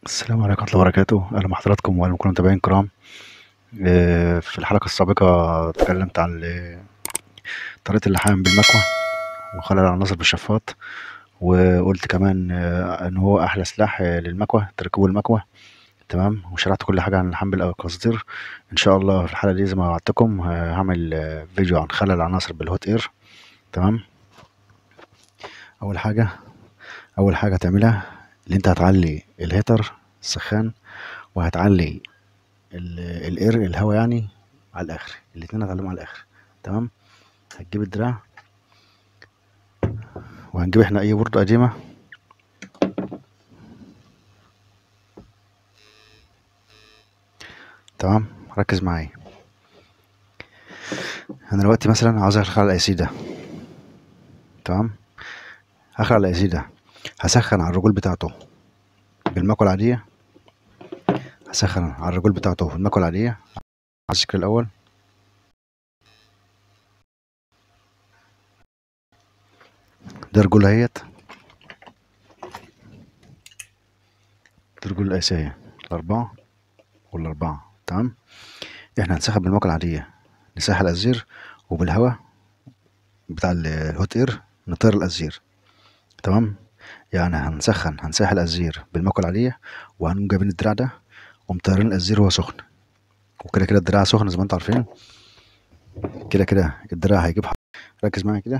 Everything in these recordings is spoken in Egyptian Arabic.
السلام عليكم ورحمة الله وبركاته أهلا بحضراتكم وأهلا بكل المتابعين الكرام آه، في الحلقة السابقة اتكلمت عن ال- طريقة اللحام بالمكوى وخلع العناصر بالشفاط وقلت كمان آه، إن هو أحلى سلاح آه، للمكوى تركيب المكوى تمام وشرحت كل حاجة عن اللحام بالقصدير إن شاء الله في الحلقة دي زي ما وعدتكم آه، هعمل آه، فيديو عن خلع العناصر بالهوت إير تمام أول حاجة أول حاجة هتعملها اللي أنت هتعلي الهيتر السخان وهتعلي ال- الاير الهواء يعني على الاخر الاتنين هتعلمهم على الاخر تمام هتجيب الدراع وهنجيب احنا اي بوردة قديمة تمام ركز معايا انا دلوقتي مثلا عاوز اخلع الاي سي ده تمام هخلع الاي سي ده هسخن على الرجول بتاعته بالمكوى العادية هسخن على الرجول بتاعته بالمكوى العادية على الشكل الاول ده رجول اهيت دي رجول الأساسية الأربعة والأربعة تمام احنا هنسحب بالمكوى العادية نسحب الأزير وبالهواء بتاع ال- الهوت اير نطير الأزير تمام يعني هنسخن هنسحب الأزير بالمكوى العادية وهنقوم جايبين الدراع ده ومطيرين الأزير وهو سخن وكده كده الدراع سخن زي ما انتوا عارفين كده كده الدراع هيجيب حر- ركز معايا كده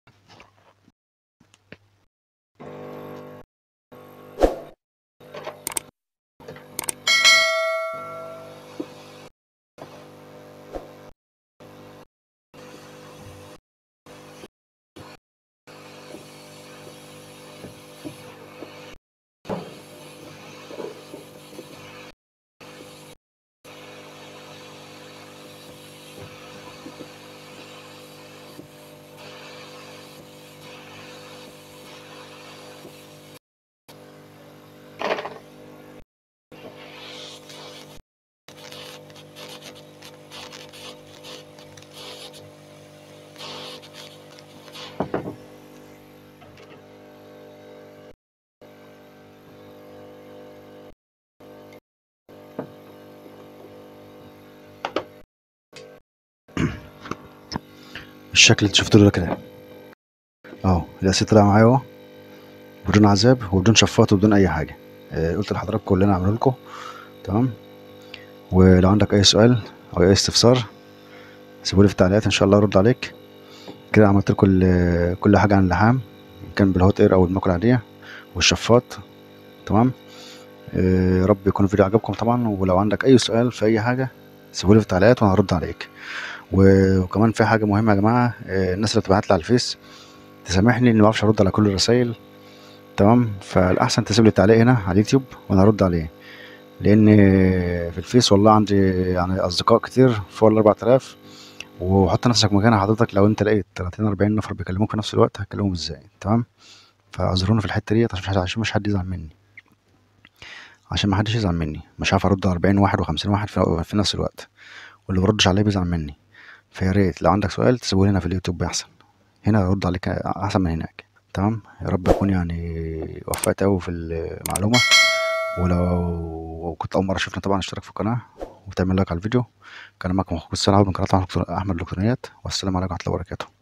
الشكل اللي انت شفته ده كده اهو الأساسي طلع معايا اهو بدون عذاب وبدون شفاط وبدون أي حاجة آه، قلت لحضراتكم اللي أنا عامله لكم تمام ولو عندك أي سؤال أو أي استفسار سيبولي في التعليقات إن شاء الله أرد عليك كده عملت لكم ال- كل حاجة عن اللحام إن كان بالهوت اير أو المكوى العادية والشفاط تمام آه، يا رب يكون الفيديو عجبكم طبعا ولو عندك أي سؤال في أي حاجة سيبولي في التعليقات وأنا هرد عليك و- وكمان في حاجة مهمة يا جماعة آه، الناس اللي بتبعت لي على الفيس تسامحني إني ما بعرفش أرد على كل الرسايل تمام فالأحسن تسيب لي تعليق هنا على اليوتيوب وأنا هرد عليه لأن في الفيس والله عندي يعني أصدقاء كتير فوق ال 4000 وحط نفسك مكان حضرتك لو أنت لقيت 30 40 نفر بيكلموك في نفس الوقت هتكلمهم إزاي تمام فاعذروني في الحتة ديت عشان مش عشان مش حد يزعل مني عشان ما حدش يزعل مني مش عارف أرد على 40 واحد و50 واحد في, في نفس الوقت واللي بردش عليه بيزعل مني فيا ريت لو عندك سؤال تسيبه لي هنا في اليوتيوب أحسن هنا أرد عليك أحسن من هناك تمام يا رب أكون يعني وفقت أوي في المعلومة ولو كنت أول مرة شفنا طبعا اشترك في القناة وتعمل لايك على الفيديو كان معكم أخوكم السلام من قناة أحمد الإلكترونيات والسلام عليكم ورحمة الله وبركاته